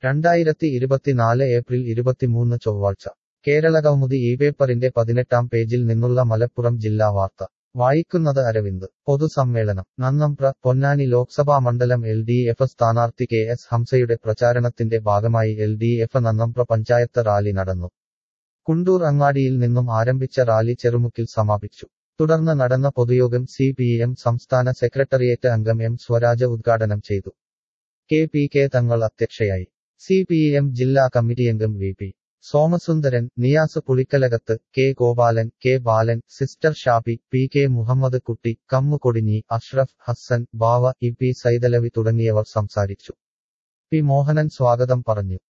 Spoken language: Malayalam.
രണ്ടായിരത്തി ഇരുപത്തിനാല് ഏപ്രിൽ ഇരുപത്തിമൂന്ന് ചൊവ്വാഴ്ച കേരള കൗമുദി ഈ പേപ്പറിന്റെ പതിനെട്ടാം പേജിൽ നിന്നുള്ള മലപ്പുറം ജില്ലാ വാർത്ത വായിക്കുന്നത് അരവിന്ദ് പൊതുസമ്മേളനം നന്നംപ്ര പൊന്നാനി ലോക്സഭാ മണ്ഡലം എൽ ഡി എഫ് സ്ഥാനാർത്ഥി കെ എസ് ഹംസയുടെ പ്രചാരണത്തിന്റെ ഭാഗമായി L D F Nannambra panchayat rally നടന്നു കുണ്ടൂർ അങ്ങാടിയിൽ നിന്നും ആരംഭിച്ച റാലി ചെറുമുക്കിൽ സമാപിച്ചു തുടർന്ന് നടന്ന പൊതുയോഗം സി പി എം സംസ്ഥാന സെക്രട്ടേറിയറ്റ് അംഗം എം സ്വരാജ് ഉദ്ഘാടനം ചെയ്തു കെ പി കെ തങ്ങൾ അധ്യക്ഷയായി സി പി എം ജില്ലാ കമ്മിറ്റി അംഗം V P Somasundaran Niyas Pulikkalakath K Gopalan K Balan sister Shabi P K Muhammad Kutty Kammu Kodinji Ashraf Hassan Bava E P Saithalavi തുടങ്ങിയവർ സംസാരിച്ചു പി മോഹനൻ സ്വാഗതം പറഞ്ഞു